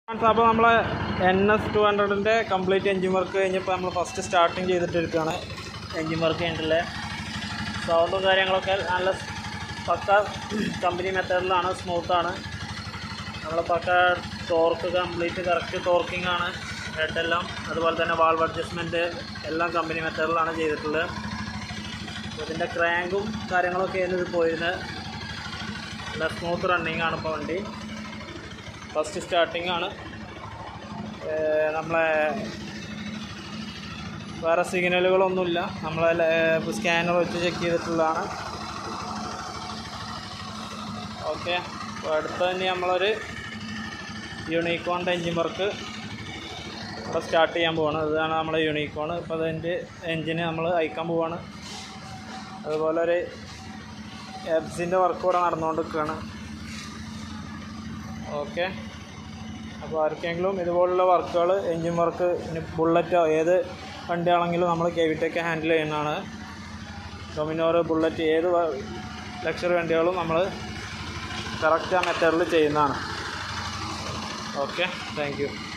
അപ്പോൾ നമ്മൾ N S two ഹൺഡ്രഡിൻ്റെ കംപ്ലീറ്റ് എൻജിൻ വർക്ക് കഴിഞ്ഞപ്പോൾ നമ്മൾ ഫസ്റ്റ് സ്റ്റാർട്ടിങ് ചെയ്തിട്ടിരിക്കുകയാണ് എൻജിൻ വർക്ക് കഴിഞ്ഞിട്ടുള്ള സൗണ്ടും കാര്യങ്ങളൊക്കെ നല്ല പക്ക കമ്പനി മെത്തേഡിലാണ് സ്മൂത്താണ് നമ്മൾ പക്ക ടോർക്ക് കംപ്ലീറ്റ് കറക്റ്റ് ടോർക്കിംഗ് ആണ് ഹെഡെല്ലാം അതുപോലെ തന്നെ വാൾവ് അഡ്ജസ്റ്റ്മെൻറ്റ് എല്ലാം കമ്പനി മെത്തേഡിലാണ് ചെയ്തിട്ടുള്ളത് അപ്പോൾ ഇതിൻ്റെ ക്രാങ്കും കാര്യങ്ങളൊക്കെയാണ് ഇത് പോയിരുന്നത് നല്ല സ്മൂത്ത് റണ്ണിങ് ആണ് ഇപ്പോൾ വണ്ടി ഫസ്റ്റ് സ്റ്റാർട്ടിംഗ് ആണ് ഏർ നമ്മളെ വേറെ സിഗ്നലുകളൊന്നുമില്ല നമ്മളെ സ്കാനർ വെച്ച് ചെക്ക് ചെയ്തിട്ടുള്ളതാണ് ഓക്കെ അപ്പോൾ അടുത്ത തന്നെ നമ്മളൊരു യൂണിക്കോണിൻ്റെ എൻജിൻ വർക്ക് ഇവിടെ സ്റ്റാർട്ട് ചെയ്യാൻ പോവാണ് ഇതാണ് നമ്മളെ യൂണിക്കോൺ ഇപ്പോൾ അതിൻ്റെ എൻജിന് നമ്മൾ അയക്കാൻ പോവാണ് അതുപോലെ ഒരു എബ്സിൻ്റെ വർക്ക് ഇവിടെ നടന്നുകൊണ്ടിരിക്കുകയാണ് ഓക്കെ അപ്പോൾ ആർക്കെങ്കിലും ഇതുപോലുള്ള വർക്കുകൾ എൻജിൻ വർക്ക് ഇനി ബുള്ളറ്റോ ഏത് വണ്ടിയാണെങ്കിലും നമ്മൾ കെവിറ്റൊക്കെ ഹാൻഡിൽ ചെയ്യുന്നതാണ് ഡൊമിനോർ ബുള്ളറ്റ് ഏത് ലക്ഷറി വണ്ടികളും നമ്മൾ കറക്റ്റ് ആ മെത്തേഡിൽ ചെയ്യുന്നതാണ് ഓക്കെ താങ്ക് യു